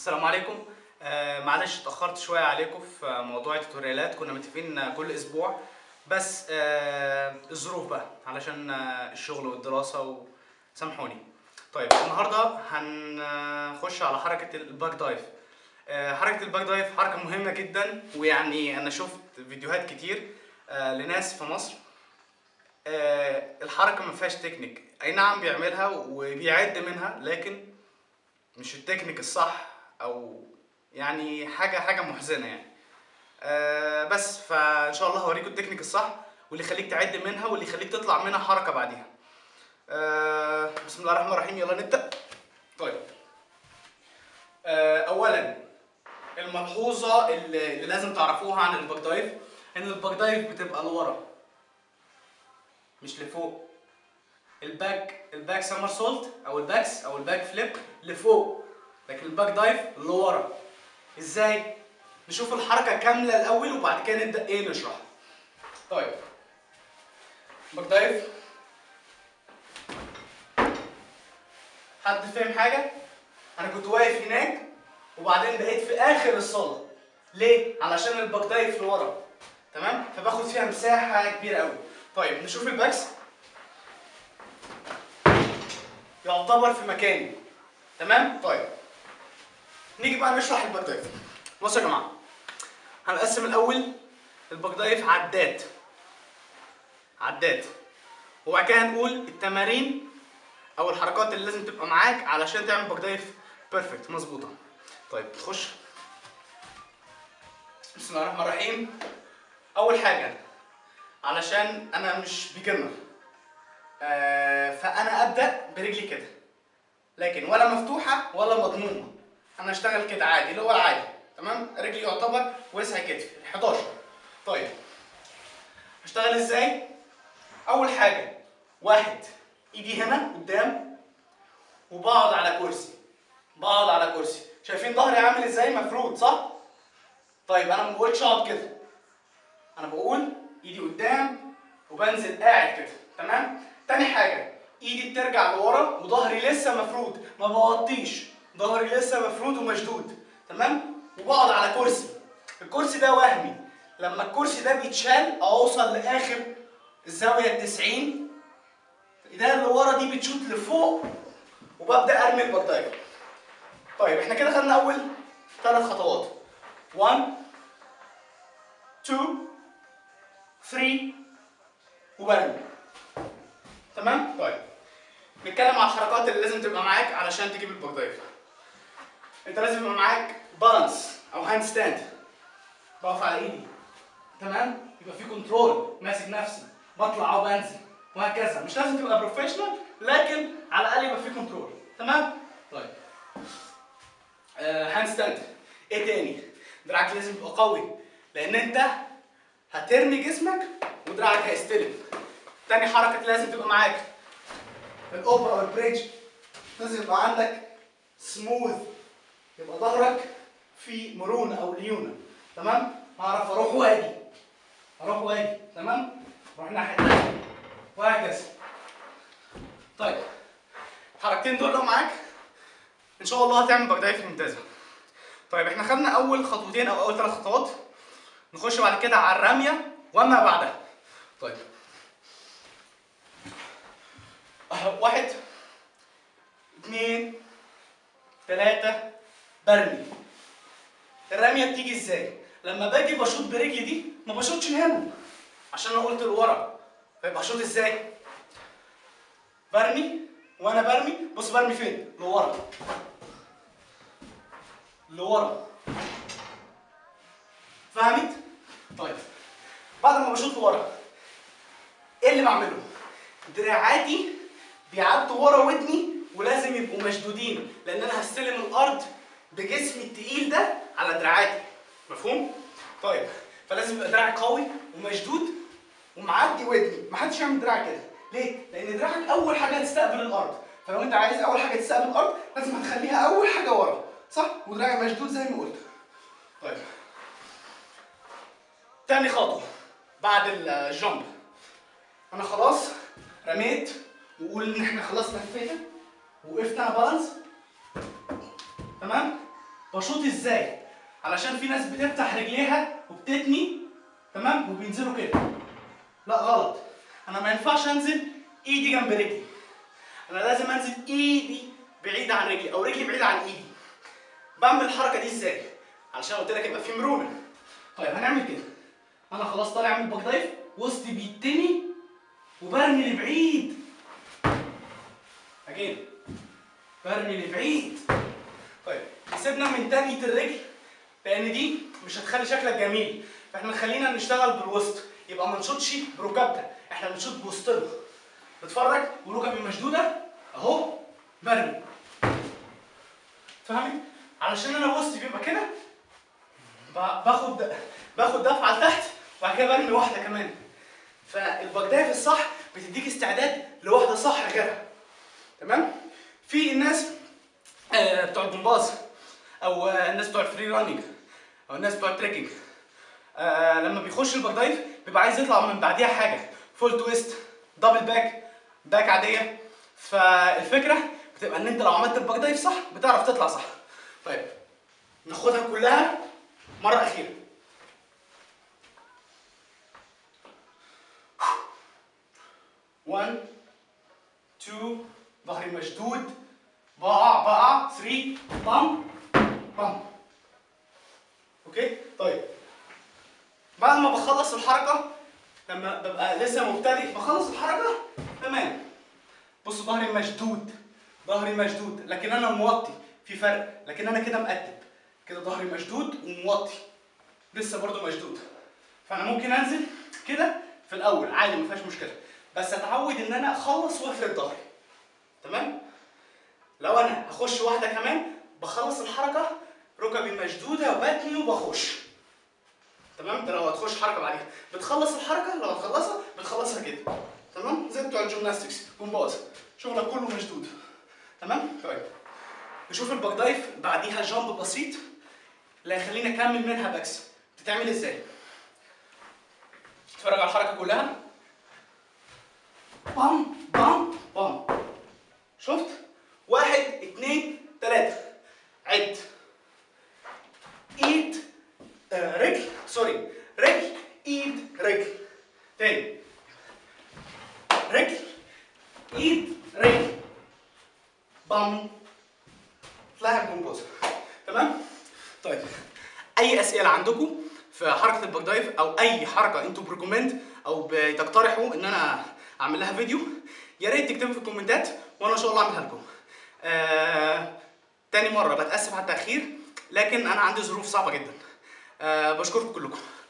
السلام عليكم آه معلش اتأخرت شوية عليكم في موضوع التوتوريالات كنا متفقين كل أسبوع بس آه الظروف بقى علشان آه الشغل والدراسة وسامحوني طيب النهاردة هنخش على حركة الباك دايف آه حركة الباك دايف حركة مهمة جدا ويعني أنا شفت فيديوهات كتير آه لناس في مصر آه الحركة ما فيهاش تكنيك أي نعم بيعملها وبيعد منها لكن مش التكنيك الصح او يعني حاجه حاجه محزنه يعني آه بس فان شاء الله هوريكم التكنيك الصح واللي يخليك تعد منها واللي يخليك تطلع منها حركه بعديها آه بسم الله الرحمن الرحيم يلا نبدا طيب آه اولا الملحوظه اللي, اللي لازم تعرفوها عن الباك دايف ان الباك دايف بتبقى لورا مش لفوق الباك الباك سمر سولت او الباكس او الباك فليب لفوق لكن الباك دايف لورا ازاي نشوف الحركه كامله الاول وبعد كده نبدا ايه نشرح طيب باك دايف حد فاهم حاجه انا كنت واقف هناك وبعدين بقيت في اخر الصاله ليه علشان الباك دايف لورا تمام فباخد فيها مساحه كبيره قوي طيب نشوف الباكس يعتبر في مكاني تمام طيب نيجي بقى نشرح الباك دايف بصوا يا جماعه هنقسم الاول الباك دايف عدات عدات وبعد كده هنقول التمارين او الحركات اللي لازم تبقى معاك علشان تعمل باك دايف بيرفكت مظبوطه طيب نخش بسم الله الرحمن الرحيم اول حاجه علشان انا مش بيجنر آه فانا ابدا برجلي كده لكن ولا مفتوحه ولا مضمومه انا اشتغل كده عادي اللي هو العادي تمام رجلي يعتبر وسع كتفي 11 طيب هشتغل ازاي اول حاجه واحد ايدي هنا قدام وبقعد على كرسي بقعد على كرسي شايفين ظهري عامل ازاي مفرود صح طيب انا ما بقولش اقعد كده انا بقول ايدي قدام وبنزل قاعد كده تمام تاني حاجه ايدي بترجع لورا وظهري لسه مفرود ما بوطيش ظهري لسه مفرود ومشدود تمام وبقعد على كرسي الكرسي ده وهمي لما الكرسي ده بيتشال اوصل لاخر الزاويه ال 90 الايديا اللي ورا دي بتشوت لفوق وببدا ارمي الباك دايف طيب احنا كده خدنا اول ثلاث خطوات 1 2 3 وبرمي تمام طيب نتكلم على الحركات اللي لازم تبقى معاك علشان تجيب الباك دايف انت لازم يبقى معاك بالانس او هاند ستاند بقف على ايدي تمام يبقى في كنترول ماسك نفسي بطلع وبنزل وهكذا مش لازم تبقى بروفيشنال لكن على الاقل يبقى في كنترول تمام طيب هاند ستاند ايه تاني دراعك لازم يبقى قوي لان انت هترمي جسمك ودراعك هيستلم تاني حركه لازم تبقى معاك الاوبرا او البريدج لازم يبقى عندك سموث يبقى ظهرك في مرونه او ليونه تمام هعرف اروح واجي اروح واجي تمام اروح الناحيه الثانيه وهكذا طيب الحركتين دول لو معاك ان شاء الله هتعمل باك دايف ممتازه طيب احنا خدنا اول خطوتين او اول ثلاث خطوات نخش بعد كده على الرميه وما بعدها طيب واحد اثنين ثلاثة برمي الرمية بتيجي ازاي؟ لما باجي بشوط برجلي دي ما بشوطش هنا عشان انا قلت لورا فيبقى اشوط ازاي؟ برمي وانا برمي بص برمي فين؟ لورا لورا فهمت؟ طيب بعد ما بشوط لورا ايه اللي بعمله؟ دراعاتي بيعدوا ورا ودني ولازم يبقوا مشدودين لان انا هستلم الارض بجسمي التقيل ده على دراعاتي مفهوم طيب فلازم يبقى دراعي قوي ومشدود ومعدي ودني محدش يعمل دراع كده ليه لان دراعك اول حاجه هتستقبل الارض فلو انت عايز اول حاجه تستقبل الارض لازم هتخليها اول حاجه ورا صح ودراعي مشدود زي ما قلت طيب تاني خطوه بعد الجامب انا خلاص رميت وقول ان احنا خلاص لفينا وقفت انا بالانس تمام بشوط ازاي علشان في ناس بتفتح رجليها وبتتني تمام وبينزلوا كده لا غلط انا ما ينفعش انزل ايدي جنب رجلي انا لازم انزل ايدي بعيده عن رجلي او رجلي بعيده عن ايدي بعمل الحركه دي ازاي علشان قلت لك يبقى في مرونه طيب هنعمل كده انا خلاص طالع اعمل باك دايف وسطي بيتني وبرمي لبعيد اجين برمي لبعيد طيب سيبنا من تانية الرجل لان دي مش هتخلي شكلك جميل فاحنا خلينا نشتغل بالوسط يبقى ما نشوطش بركبنا احنا بنشوط بوسطنا بتفرج وركبي مشدوده اهو برمي فاهمين علشان انا وسطي بيبقى كده ب- باخد باخد دفعه لتحت وبعد كده برمي واحده كمان فالبجدايه الصح بتديك استعداد لواحده صح غيرها تمام في الناس آه، بتوع الجمباز او آه، الناس بتوع الفري راننج او الناس بتوع التريكنج آه لما بيخش الباك دايف بيبقى عايز يطلع من بعديها حاجه فول تويست دبل باك باك عاديه فالفكره بتبقى ان انت لو عملت الباك دايف صح بتعرف تطلع صح طيب ناخدها كلها مره اخيره one two ظهري مشدود بقع بقع 3 بام بام اوكي طيب بعد ما بخلص الحركه لما ببقى لسه مبتدئ بخلص الحركه تمام بصوا ظهري مشدود ظهري مشدود لكن انا موطي في فرق لكن انا كده مقدب كده ظهري مشدود وموطي لسه برضو مشدود فانا ممكن انزل كده في الاول عادي ما فيهاش مشكله بس اتعود ان انا اخلص وافرد ظهري تمام لو انا اخش واحده كمان بخلص الحركه ركبي مشدوده وبتني وبخش تمام ده لو هتخش حركه بعديها بتخلص الحركه لو هتخلصها بتخلصها كده تمام زي بتوع الجيمناستكس جمباز شغلك كله مشدود تمام طيب نشوف الباك دايف بعديها جامب بسيط اللي هيخليني اكمل منها باكس بتتعمل ازاي اتفرج على الحركه كلها بام بام بام شفت واحد اتنين تلاتة عد ايد آه رجل سوري رجل ايد رجل تاني رجل ايد رجل بام لاعب جمباز تمام طيب اي اسئله عندكم في حركه الباك دايف او اي حركه انتوا بريكومند او بتقترحوا ان انا اعمل لها فيديو يا ريت تكتبوا في الكومنتات وانا ان شاء الله اعملها لكم آه... تاني مره بتاسف على التاخير لكن انا عندي ظروف صعبه جدا آه بشكركم كلكم